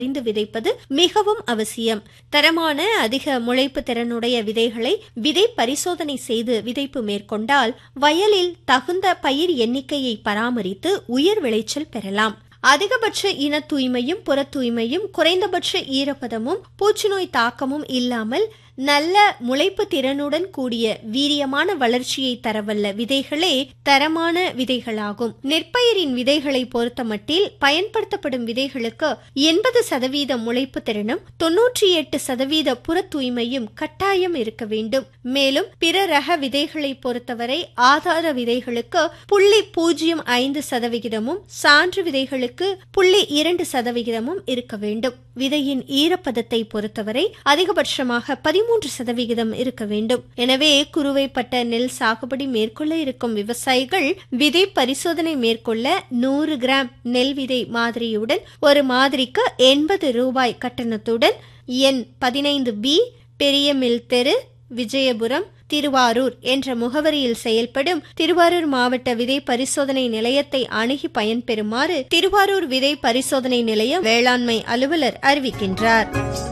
அறிந்து விதைப்பது மிகவும் அவசியம் தரமான அதிக முளைப்பு திறனுடைய விதைகளை விதை பரிசோதனை செய்து விதைப்பு மேற்கொண்டால் வயலில் தகுந்த பயிர் எண்ணிக்கையை பராமரித்து உயர் விளைச்சல் பெறலாம் அதிகபட்ச இன தூய்மையும் புற தூய்மையும் குறைந்தபட்ச ஈரப்பதமும் பூச்சிநோய் தாக்கமும் இல்லாமல் நல்ல முளைப்பு திறனுடன் கூடிய வீரியமான வளர்ச்சியை தரவல்ல விதைகளே தரமான விதைகளாகும் நெற்பயிரின் விதைகளை பொறுத்தமட்டில் பயன்படுத்தப்படும் விதைகளுக்கு எண்பது சதவீத முளைப்பு திறனும் தொன்னூற்றி எட்டு சதவீத புற தூய்மையும் கட்டாயம் இருக்க வேண்டும் மேலும் பிற ரக விதைகளை பொறுத்தவரை ஆதார விதைகளுக்கு புள்ளி பூஜ்ஜியம் ஐந்து சதவிகிதமும் சான்று விதைகளுக்கு புள்ளி இரண்டு சதவிகிதமும் இருக்க வேண்டும் விதையின் ஈரப்பதத்தை பொறுத்தவரை அதிகபட்சமாக பதிமூன்று சதவிகிதம் இருக்க வேண்டும் எனவே குறுவைப்பட்ட நெல் சாகுபடி மேற்கொள்ள இருக்கும் விவசாயிகள் விதை பரிசோதனை மேற்கொள்ள நூறு கிராம் நெல் விதை மாதிரியுடன் ஒரு மாதிரிக்கு எண்பது ரூபாய் கட்டணத்துடன் எண் பதினைந்து பி பெரிய மில் தெரு விஜயபுரம் திருவாரூர் என்ற முகவரியில் செயல்படும் திருவாரூர் மாவட்ட விதை பரிசோதனை நிலையத்தை அணுகி பயன்பெறுமாறு திருவாரூர் விதை பரிசோதனை நிலையம் வேளாண்மை அலுவலர் அறிவிக்கின்றார்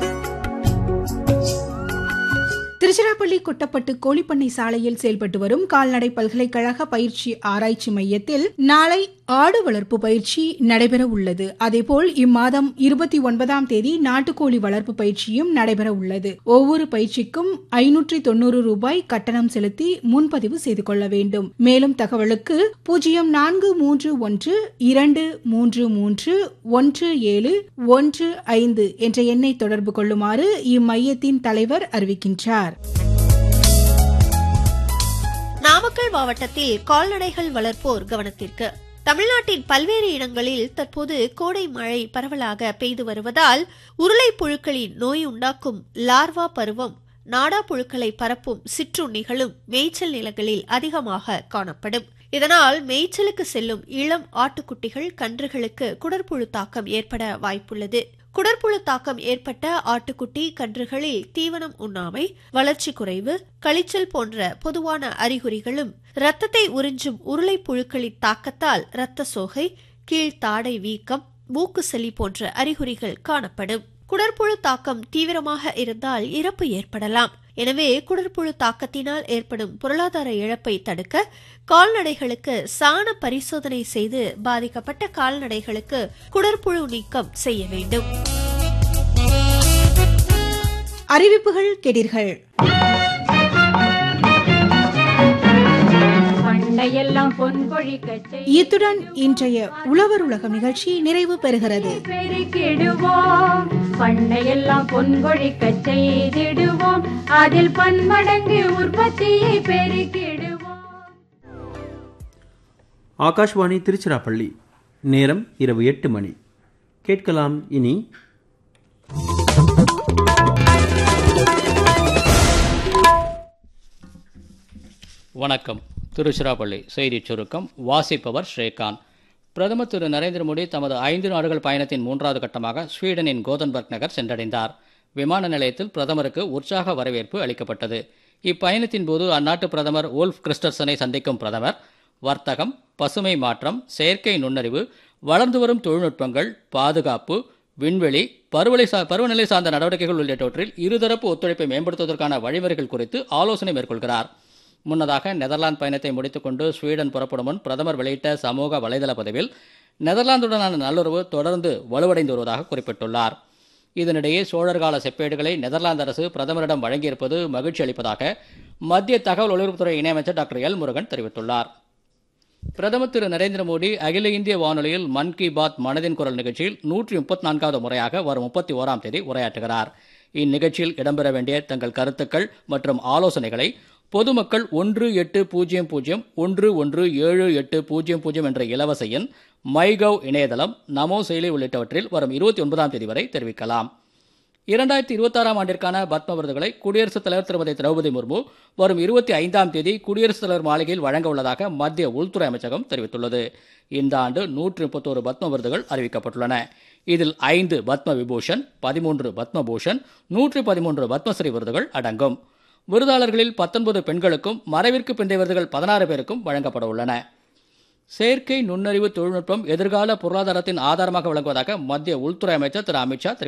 திருச்சிராப்பள்ளி கொட்டப்பட்டு கோழிப்பண்ணை சாலையில் செயல்பட்டு வரும் கால்நடை பல்கலைக்கழக பயிற்சி ஆராய்ச்சி மையத்தில் நாளை ஆடு வளர்ப்பு பயிற்சி நடைபெற உள்ளது அதேபோல் இம்மாதம் இருபத்தி ஒன்பதாம் தேதி நாட்டுக்கோழி வளர்ப்பு பயிற்சியும் நடைபெற உள்ளது ஒவ்வொரு பயிற்சிக்கும் ஐநூற்றி தொண்ணூறு ரூபாய் கட்டணம் செலுத்தி முன்பதிவு செய்து கொள்ள வேண்டும் மேலும் தகவலுக்கு பூஜ்ஜியம் நான்கு மூன்று ஒன்று இரண்டு மூன்று மூன்று ஒன்று ஏழு ஒன்று ஐந்து என்ற எண்ணை தொடர்பு கொள்ளுமாறு இம்மையத்தின் தலைவர் அறிவிக்கின்றார் நாமக்கல் மாவட்டத்தில் கால்நடைகள் வளர்ப்போர் கவனத்திற்கு தமிழ்நாட்டின் பல்வேறு இடங்களில் தற்போது கோடை மழை பரவலாக பெய்து வருவதால் உருளை புழுக்களின் நோய் உண்டாக்கும் லார்வா பருவம் நாடா புழுக்களை பரப்பும் சிற்றுண்ணிகளும் மேய்ச்சல் நிலங்களில் அதிகமாக காணப்படும் இதனால் மேய்ச்சலுக்கு செல்லும் இளம் ஆட்டுக்குட்டிகள் கன்றுகளுக்கு குடற்புழு தாக்கம் ஏற்பட வாய்ப்புள்ளது குடற்புழு தாக்கம் ஏற்பட்ட ஆட்டுக்குட்டி கன்றுகளில் தீவனம் உண்ணாமை வளர்ச்சி குறைவு கழிச்சல் போன்ற பொதுவான அறிகுறிகளும் இரத்தத்தை உறிஞ்சும் உருளை புழுக்களின் தாக்கத்தால் இரத்த சோகை கீழ்த்தாடை வீக்கம் மூக்கு சளி போன்ற அறிகுறிகள் காணப்படும் குடற்புழு தாக்கம் தீவிரமாக இருந்தால் இறப்பு ஏற்படலாம் எனவே குடற்புழு தாக்கத்தினால் ஏற்படும் பொருளாதார இழப்பை தடுக்க கால்நடைகளுக்கு சாண பரிசோதனை செய்து பாதிக்கப்பட்ட கால்நடைகளுக்கு குடற்புழு நீக்கம் செய்ய வேண்டும் அறிவிப்புகள் கேட்டீர்கள் பண்டையெல்லாம் பொன் பொழிக்கச் செய் இத்துடன் இன்றைய உழவர் உலகம் நிகழ்ச்சி நிறைவு பெறுகிறது பெருக்கிடுவோம் பண்டையெல்லாம் பொன் கொழிக்கச் செய்திடுவோம் அதில் பன்மடங்கு உற்பத்தியை பெருக்கிடுவோம் ஆகாஷ்வாணி திருச்சிராப்பள்ளி நேரம் இரவு எட்டு மணி கேட்கலாம் இனி வணக்கம் திருச்சிராப்பள்ளி செய்திச் சுருக்கம் வாசிப்பவர் ஸ்ரீகாந்த் பிரதமர் திரு நரேந்திர மோடி தமது ஐந்து நாடுகள் பயணத்தின் மூன்றாவது கட்டமாக ஸ்வீடனின் கோதன்பர்க் நகர் சென்றடைந்தார் விமான நிலையத்தில் பிரதமருக்கு உற்சாக வரவேற்பு அளிக்கப்பட்டது இப்பயணத்தின் போது அந்நாட்டு பிரதமர் ஓல்ஃப் கிறிஸ்டர்சனை சந்திக்கும் பிரதமர் வர்த்தகம் பசுமை மாற்றம் செயற்கை நுண்ணறிவு வளர்ந்து வரும் தொழில்நுட்பங்கள் பாதுகாப்பு விண்வெளி பருவநிலை சா பருவநிலை சார்ந்த நடவடிக்கைகள் உள்ளிட்டவற்றில் இருதரப்பு ஒத்துழைப்பை மேம்படுத்துவதற்கான வழிமுறைகள் குறித்து ஆலோசனை மேற்கொள்கிறார் முன்னதாக நெதர்லாந்து பயணத்தை முடித்துக்கொண்டு ஸ்வீடன் புறப்படும் முன் பிரதமர் வெளியிட்ட சமூக வலைதள பதிவில் நெதர்லாந்துடனான நல்லுறவு தொடர்ந்து வலுவடைந்து வருவதாக குறிப்பிட்டுள்ளார் இதனிடையே சோழர் கால செப்பேடுகளை நெதர்லாந்து அரசு பிரதமரிடம் வழங்கியிருப்பது மகிழ்ச்சி அளிப்பதாக மத்திய தகவல் ஒலிபரப்புத்துறை இணையமைச்சர் டாக்டர் எல் முருகன் தெரிவித்துள்ளார் பிரதமர் திரு நரேந்திர மோடி அகில இந்திய வானொலியில் மன் கி பாத் மனதின் குரல் நிகழ்ச்சியில் நூற்றி முப்பத்தி நான்காவது முறையாக வரும் முப்பத்தி ஓராம் தேதி உரையாற்றுகிறார் இந்நிகழ்ச்சியில் இடம்பெற வேண்டிய தங்கள் கருத்துக்கள் மற்றும் ஆலோசனைகளை பொதுமக்கள் ஒன்று எட்டு பூஜ்ஜியம் பூஜ்ஜியம் ஒன்று ஒன்று ஏழு எட்டு பூஜ்ஜியம் பூஜ்ஜியம் என்ற இலவச எண் மைகவ் இணையதளம் நமோ செயலி உள்ளிட்டவற்றில் வரும் இருபத்தி ஒன்பதாம் தேதி வரை தெரிவிக்கலாம் இரண்டாயிரத்தி இருபத்தாறாம் ஆண்டிற்கான பத்ம விருதுகளை குடியரசுத் தலைவர் திருமதி திரௌபதி முர்மு வரும் இருபத்தி ஐந்தாம் தேதி குடியரசுத் தலைவர் மாளிகையில் வழங்க உள்ளதாக மத்திய உள்துறை அமைச்சகம் தெரிவித்துள்ளது இந்த ஆண்டு நூற்றி முப்பத்தோரு பத்ம விருதுகள் அறிவிக்கப்பட்டுள்ளன இதில் ஐந்து பத்ம விபூஷன் பதிமூன்று பத்மபூஷன் நூற்றி பதிமூன்று பத்மஸ்ரீ விருதுகள் அடங்கும் விருதாளர்களில் பத்தொன்பது பெண்களுக்கும் மறைவிற்கு பிந்தைய விருதுகள் பதினாறு பேருக்கும் வழங்கப்பட உள்ளன செயற்கை நுண்ணறிவு தொழில்நுட்பம் எதிர்கால பொருளாதாரத்தின் ஆதாரமாக விளங்குவதாக மத்திய உள்துறை அமைச்சர் திரு அமித்ஷா தெரிவித்தார்